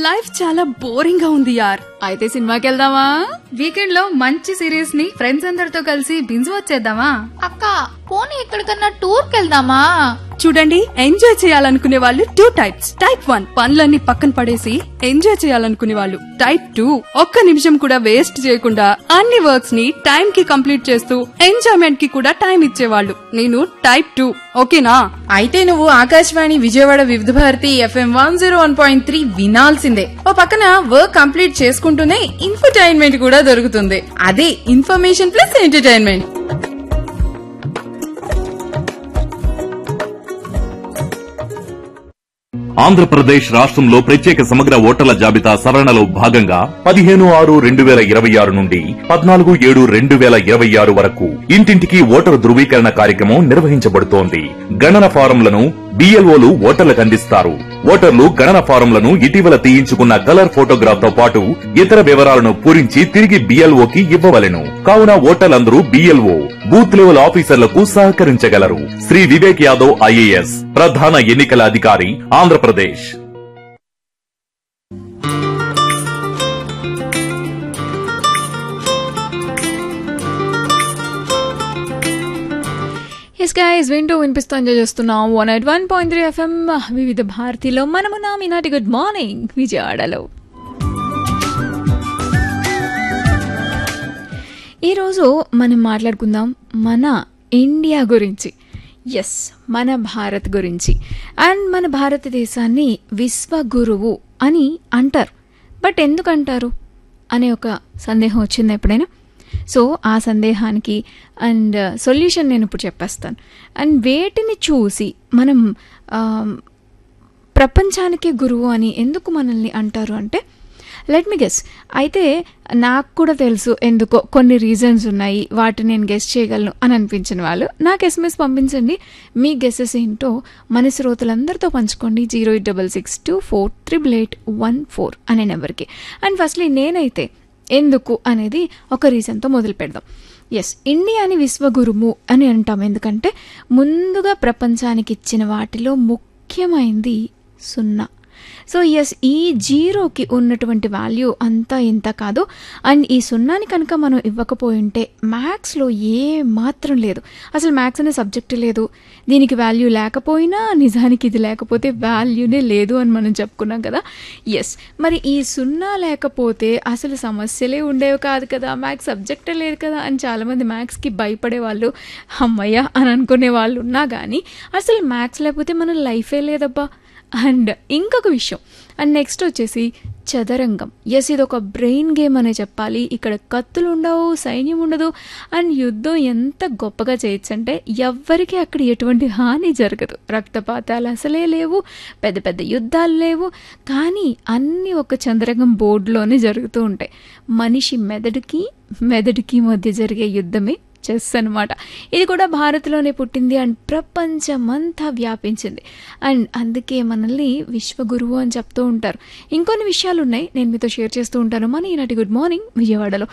life చాలా boring గా ఉంది యార్ అయితే సినిమాకి వెళ్దామా వీకెండ్ లో మంచి సిరీస్ ని ఫ్రెండ్స్ అందరితో కలిసి బింజు వచ్చేద్దామా అక్క పోనీ ఎక్కడికన్నా టూర్ కెళ్దామా చూడండి ఎంజాయ్ చేయాలనుకునే వాళ్ళు టూ టైప్స్ టైప్ వన్ పనులన్నీ పక్కన పడేసి ఎంజాయ్ చేయాలనుకునే వాళ్ళు టైప్ టూ ఒక్క నిమిషం కూడా వేస్ట్ చేయకుండా అన్ని వర్క్స్ ని టైం కి కంప్లీట్ చేస్తూ ఎంజాయ్మెంట్ కి కూడా టైం ఇచ్చేవాళ్ళు నేను టైప్ టూ ఓకేనా అయితే నువ్వు Akashvani Vijayawada Vividh Bharati FM one zero one point three వినాల్సిందే ఓ పక్కన వర్క్ కంప్లీట్ చేసుకుంటూనే ఇన్ఫర్టైన్మెంట్ కూడా దొరుకుతుంది అదే ఇన్ఫర్మేషన్ ప్లస్ ఎంటర్టైన్మెంట్ ఆంధ్రప్రదేశ్ రాష్ట్రంలో ప్రత్యేక సమగ్ర ఓటర్ల జాబితా సవరణలో భాగంగా పదిహేను ఆరు రెండు వేల ఇరవై ఆరు నుండి పద్నాలుగు ఏడు రెండు వేల ఇరవై ఆరు వరకు ఇంటింటికి ఓటరు ధృవీకరణ కార్యక్రమం నిర్వహించబడుతోంది గణన ఫారంలను బిఎల్ఓలు ఓటర్లకు అందిస్తారు ఓటర్లు గణన ఫారంలను ఇటీవల తీయించుకున్న కలర్ ఫోటోగ్రాఫ్ తో పాటు ఇతర వివరాలను పూరించి తిరిగి బిఎల్ఓకి ఇవ్వవలెను కావున ఓటర్లందరూ బిఎల్ఓ బూత్ లెవెల్ ఆఫీసర్లకు సహకరించగలరు శ్రీ వివేక్ యాదవ్ ఐఏఎస్ ప్రధాన ఎన్నికల అధికారి ఆంధ్రప్రదేశ్ ఎస్ గైస్ వింటూ వినిపిస్తూ ఎంజాయ్ చేస్తున్నాం one eight one point three FM Vividh భారతిలో మనము నా ఈనాటి గుడ్ మార్నింగ్ విజయవాడలో ఈరోజు మనం మాట్లాడుకుందాం మన ఇండియా గురించి ఎస్ మన భారత్ గురించి అండ్ మన భారతదేశాన్ని విశ్వగురువు అని అంటారు బట్ ఎందుకు అంటారు అనే ఒక సందేహం వచ్చింది ఎప్పుడైనా సో ఆ సందేహానికి అండ్ సొల్యూషన్ నేను ఇప్పుడు చెప్పేస్తాను అండ్ వేటిని చూసి మనం ఆ, ప్రపంచానికే గురువు అని ఎందుకు మనల్ని అంటారు అంటే లెట్ మీ గెస్ అయితే నాకు కూడా తెలుసు ఎందుకో కొన్ని రీజన్స్ ఉన్నాయి వాటిని నేను గెస్ చేయగలను అని అనిపించిన వాళ్ళు నాకు ఎస్ఎంఎస్ పంపించండి మీ గెసెస్ ఏంటో మన శ్రోతలందరితో పంచుకోండి zero eight double six two four triple eight one four అనే నెంబర్కి అండ్ ఫస్ట్లీ నేనైతే ఎందుకు అనేది ఒక రీజన్తో మొదలు పెడదాం ఎస్ ఇండియాని విశ్వగురుము అని అంటాం ఎందుకంటే ముందుగా ప్రపంచానికి ఇచ్చిన వాటిలో ముఖ్యమైనది సున్నా సో ఎస్ ఈ జీరోకి ఉన్నటువంటి వాల్యూ అంతా ఇంత కాదు అండ్ ఈ సున్నాని కనుక మనం ఇవ్వకపోయి ఉంటే మ్యాథ్స్లో ఏ మాత్రం లేదు అసలు మ్యాథ్స్ అనే సబ్జెక్ట్ లేదు దీనికి వాల్యూ లేకపోయినా నిజానికి ఇది లేకపోతే వాల్యూనే లేదు అని మనం చెప్పుకున్నాం కదా ఎస్ మరి ఈ సున్నా లేకపోతే అసలు సమస్యలే ఉండేవి కాదు కదా మ్యాథ్స్ సబ్జెక్టే లేదు కదా అని చాలామంది మ్యాథ్స్కి భయపడే వాళ్ళు అమ్మయ్య అని అనుకునే వాళ్ళు ఉన్నా కానీ అసలు మ్యాథ్స్ లేకపోతే మన లైఫే లేదబ్బా అండ్ ఇంకొక విషయం అండ్ నెక్స్ట్ వచ్చేసి చదరంగం ఎస్ ఇది ఒక బ్రెయిన్ గేమ్ అనే చెప్పాలి ఇక్కడ కత్తులు ఉండవు సైన్యం ఉండదు అండ్ యుద్ధం ఎంత గొప్పగా చేయొచ్చు అంటే ఎవ్వరికీ అక్కడ ఎటువంటి హాని జరగదు రక్తపాతాలు అసలే లేవు పెద్ద పెద్ద యుద్ధాలు లేవు కానీ అన్నీ ఒక చంద్రగం బోర్డులోనే జరుగుతూ ఉంటాయి మనిషి మెదడుకి మెదడుకి మధ్య జరిగే యుద్ధమే చెస్ అనమాట ఇది కూడా భారత్లోనే పుట్టింది అండ్ ప్రపంచమంతా వ్యాపించింది అండ్ అందుకే మనల్ని విశ్వగురువు అని చెప్తూ ఉంటారు ఇంకొన్ని విషయాలు ఉన్నాయి నేను మీతో షేర్ చేస్తూ ఉంటాను మన ఈనాటి గుడ్ మార్నింగ్ విజయవాడలో